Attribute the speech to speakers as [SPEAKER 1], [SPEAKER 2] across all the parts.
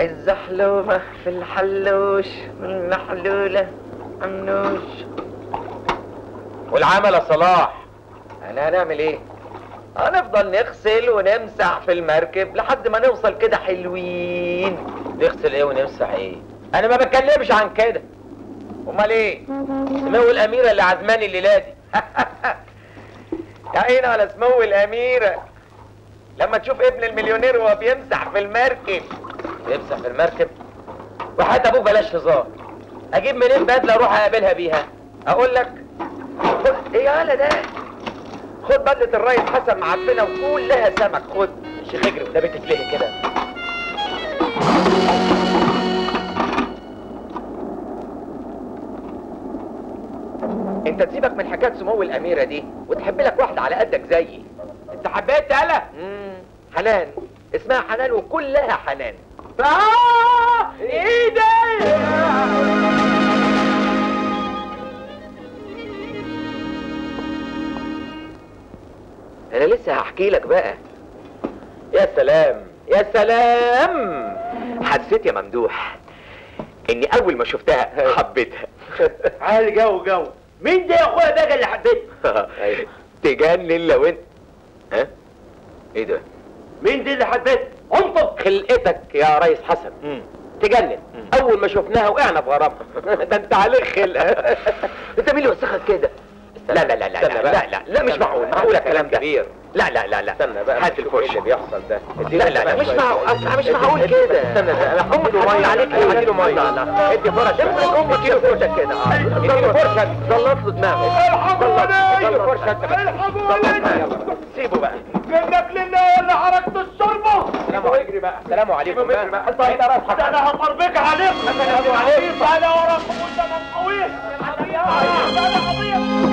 [SPEAKER 1] الزحلومة في الحلوش والمحلولة عنوش
[SPEAKER 2] والعمل يا صلاح
[SPEAKER 1] انا هنعمل ايه هنفضل نغسل ونمسح في المركب لحد ما نوصل كده حلوين
[SPEAKER 2] نغسل ايه ونمسح ايه
[SPEAKER 1] انا ما بتكلمش عن كده امال ايه سمو الاميره اللي عزماني الليله دي يا عيني على سمو الاميره لما تشوف ابن المليونير وهو بيمسح في المركب
[SPEAKER 2] يمسح في المركب وحتى ابوك بلاش هزار اجيب منين بدله اروح اقابلها بيها
[SPEAKER 1] اقول لك خد ايه يالا ده خد بدله الريس حسن معفنه وكلها سمك خد
[SPEAKER 2] الشيخ اجري ده بنت تلهي كده
[SPEAKER 1] انت تسيبك من حكايه سمو الاميره دي وتحب لك واحده على قدك زيي
[SPEAKER 2] انت حبيت يالا
[SPEAKER 1] مم، حنان اسمها حنان وكلها حنان
[SPEAKER 2] آه ايه ده
[SPEAKER 1] انا لسه هحكي لك بقى
[SPEAKER 2] يا سلام يا سلام
[SPEAKER 1] حسيت يا ممدوح اني اول ما شفتها حبيتها
[SPEAKER 2] عالي جو جو مين ده يا اخويا ده اللي حبيته
[SPEAKER 1] تجنن لو انت ها ايه ده
[SPEAKER 2] مين دي اللي حبيته انطق خلقتك يا ريس حسن تجنن اول ما شفناها وقعنا في غرامها
[SPEAKER 1] ده انت عليك خلقه انت مين اللي وسخك كده لا لا لا لا
[SPEAKER 2] استنى
[SPEAKER 1] لا
[SPEAKER 2] بقى.
[SPEAKER 1] لا لا لا مش
[SPEAKER 2] استنى.
[SPEAKER 1] معقول
[SPEAKER 2] هات
[SPEAKER 1] معقول الكلام ده
[SPEAKER 2] كبير.
[SPEAKER 1] لا لا لا لا
[SPEAKER 2] استنى بقى
[SPEAKER 1] هات
[SPEAKER 2] نشوف ايه
[SPEAKER 1] الفرشه
[SPEAKER 2] اللي بيحصل ده
[SPEAKER 1] لا لا لا مش معقول أصل مش معقول كده
[SPEAKER 2] استنى ده
[SPEAKER 1] امك
[SPEAKER 2] اديله
[SPEAKER 1] هتقول
[SPEAKER 2] ميه
[SPEAKER 1] عليك
[SPEAKER 2] عليك
[SPEAKER 1] ايه
[SPEAKER 2] اديله ميه
[SPEAKER 1] لا لا
[SPEAKER 2] ادي فرشه
[SPEAKER 1] امسك امك كيلو فرشه كده اه
[SPEAKER 2] اديله فرشه
[SPEAKER 1] زلط له دماغك
[SPEAKER 2] الحقوني
[SPEAKER 1] اديله فرشه انت
[SPEAKER 2] الحقوني
[SPEAKER 1] سيبه بقى
[SPEAKER 2] منك لله اللي حركت الشربة سلام عليكم بقى سلام عليكم بقى انت هنا راس انا هطربك عليك سلام عليكم انا وراكم قدام القوي انا قضيه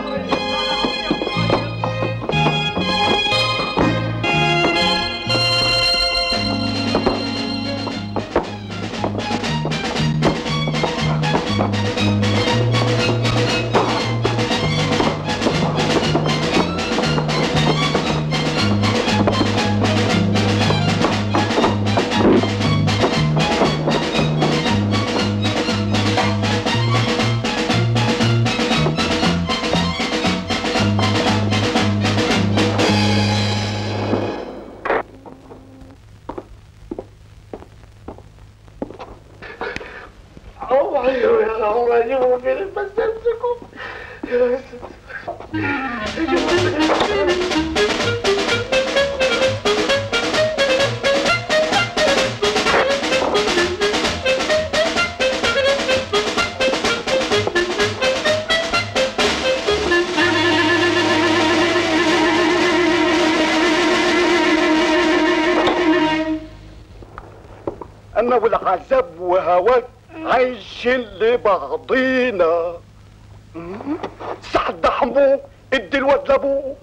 [SPEAKER 3] انا والعذاب وهواك عايشين لبعضينا مم. سعد حمو ادي الواد لابوه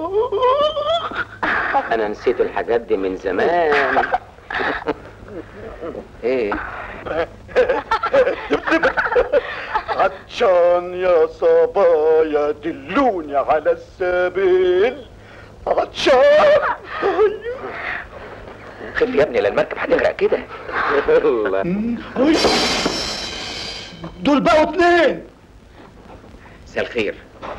[SPEAKER 2] انا نسيت الحاجات دي من زمان ايه
[SPEAKER 3] عطشان يا صبايا دلوني على السبيل عطشان
[SPEAKER 1] خف يا ابني لا المركب هتغرق كده
[SPEAKER 3] أي. دول بقوا اتنين
[SPEAKER 1] مساء الخير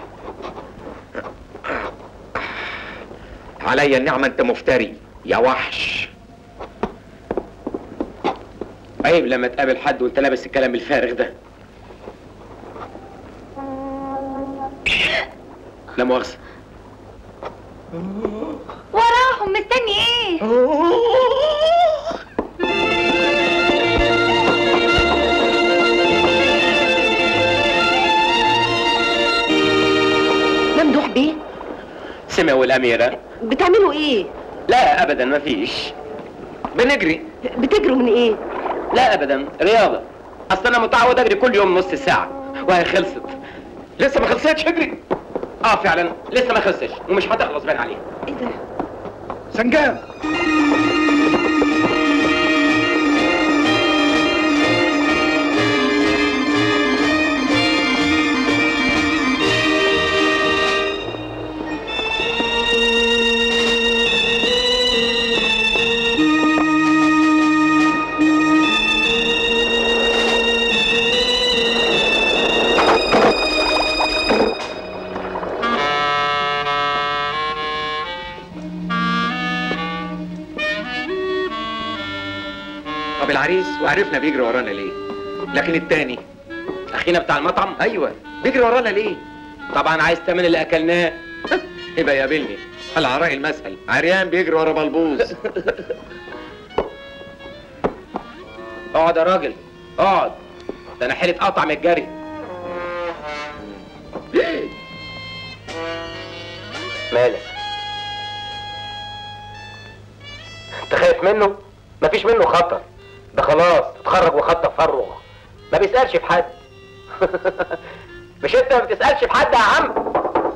[SPEAKER 1] عليا النعمة انت مفتري يا وحش
[SPEAKER 2] عيب لما تقابل حد وانت لابس الكلام الفارغ ده لا مؤاخذة
[SPEAKER 4] وراهم مستني ايه
[SPEAKER 5] ممدوح بيه
[SPEAKER 2] سمعوا الأميرة
[SPEAKER 5] بتعملوا ايه
[SPEAKER 2] لا أبدا ما فيش بنجري
[SPEAKER 5] بتجروا من ايه
[SPEAKER 2] لا أبدا رياضة أصل أنا متعود أجري كل يوم نص ساعة وهي خلصت لسه ما خلصتش اجري اه فعلا لسه ما خلصتش ومش هتخلص باين عليها
[SPEAKER 5] ايه ده
[SPEAKER 3] سنجاب
[SPEAKER 1] العريس وعرفنا بيجري ورانا ليه لكن التاني اخينا بتاع المطعم ايوه بيجري ورانا ليه طبعا عايز تمن اللي اكلناه يبقى يقابلني العراء المسهل عريان بيجري ورا بلبوز اقعد يا راجل اقعد ده انا حيلة قطع من الجري مالك انت خايف منه مفيش منه خطر ده خلاص اتخرج وخد تفرغ ما بيسألش في حد مش انت ما بتسألش في حد يا عم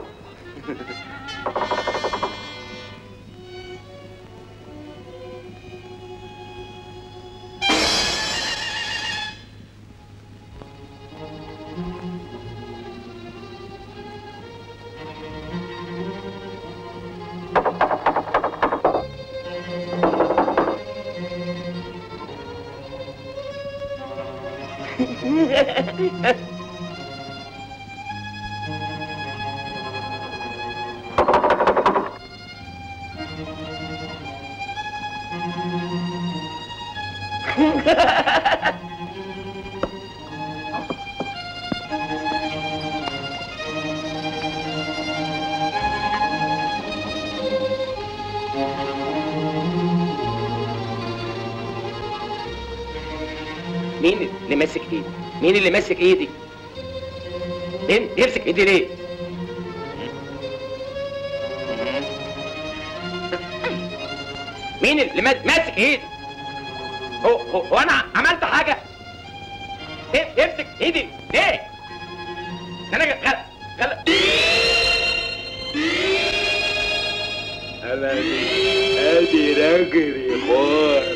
[SPEAKER 1] مين اللي ماسك ايدي؟ مين اللي ماسك ايدي؟ مين يمسك ايدي ليه؟ مين اللي ما- ماسك ايدي؟ هو هو, هو انا عملت حاجة؟ إيه يمسك ايدي ليه؟ ده انا غل غل
[SPEAKER 3] انا ادي راجل يا